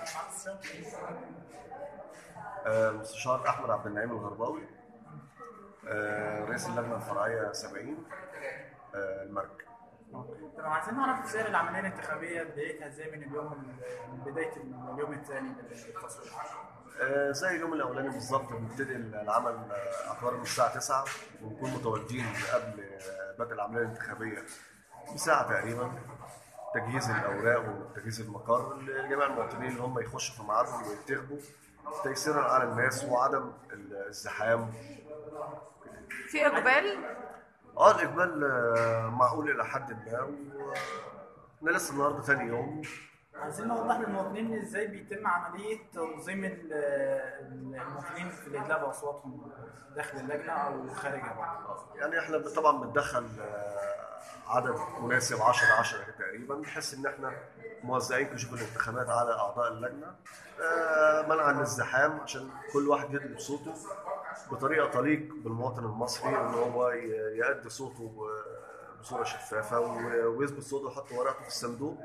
آه، المستشار احمد عبد النعيم الغرباوي آه، رئيس اللجنه الفرعيه 70 آه، المرج طب عايزين نعرف سير العمليه الانتخابيه بدايتها ازاي من اليوم ال- من بدايه اليوم الثاني من التصويت آه، زي اليوم الاولاني بالظبط بنبتدي العمل آه، اقرار من الساعه 9 ونكون متواجدين قبل آه، بدء العمليه الانتخابيه بساعه تقريبا تجهيز الاوراق وتجهيز المقر لجميع المواطنين اللي هم يخشوا في ميعادهم وينتخبوا تيسيرا على الناس وعدم الازدحام في اقبال اه الاقبال آه، معقول الى حد ما واحنا لسه النهارده ثاني يوم عايزين نوضح للمواطنين ازاي بيتم عمليه تنظيم ال- المواطنين في الادلاء باصواتهم داخل اللجنه او خارجها برضه. يعني احنا طبعا بندخل آه، عدد مناسب 10 10 تقريبا بحيث ان احنا موزعين كشوف الانتخابات على اعضاء اللجنه آه، منعا للزحام عشان كل واحد يدلي بصوته بطريقه تليق بالمواطن المصري ان هو ي- يأدي صوته ب- بصوره شفافه و- ويثبت صوته ويحط ورقته في الصندوق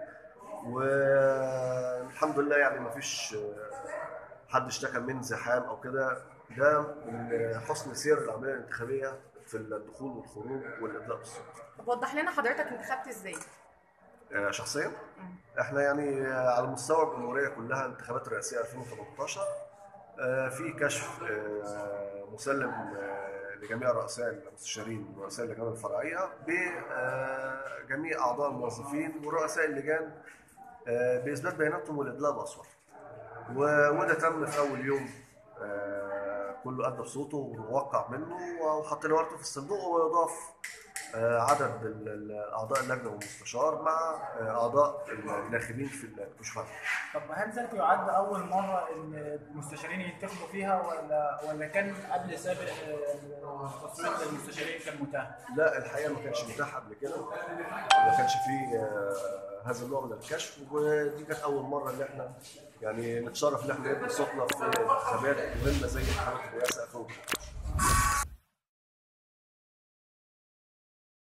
والحمد لله يعني ما فيش حد اشتكى من زحام او كده ده من حسن سير العمليه الانتخابيه في الدخول والخروج والادلاء بالصوت طب وضح لنا حضرتك انتخبت ازاي آه، شخصيا احنا يعني آه، على مستوى الجمهوريه كلها انتخابات رئاسيه 2018 آه، في كشف آه، مسلم آه، لجميع رؤساء المستشارين ورؤساء اللجان الفرعيه بجميع اعضاء الموظفين ورؤساء اللجان آه، باثبات بياناتهم والادلاء باصواتهم و- وده تم في اول يوم آه، كله ادى بصوته ووقع منه وحطينا ورقته في الصندوق ويضاف آه، عدد ال- ال- اعضاء اللجنه والمستشار مع آه، اعضاء الناخبين في الكشوفات طب هل ذات يعد اول مره ان المستشارين ينتخبوا فيها ولا ولا كان قبل سابق آه، تصويت المستشارين كان متاح؟ لا الحقيقه ما كانش متاح قبل كده ما كانش فيه آه، هذا النوع من الكشف ودي كانت اول مره ان احنا يعني نتشرف ان احنا ندي صوتنا في انتخابات مهمه زي انتخابات الرئاسه 2018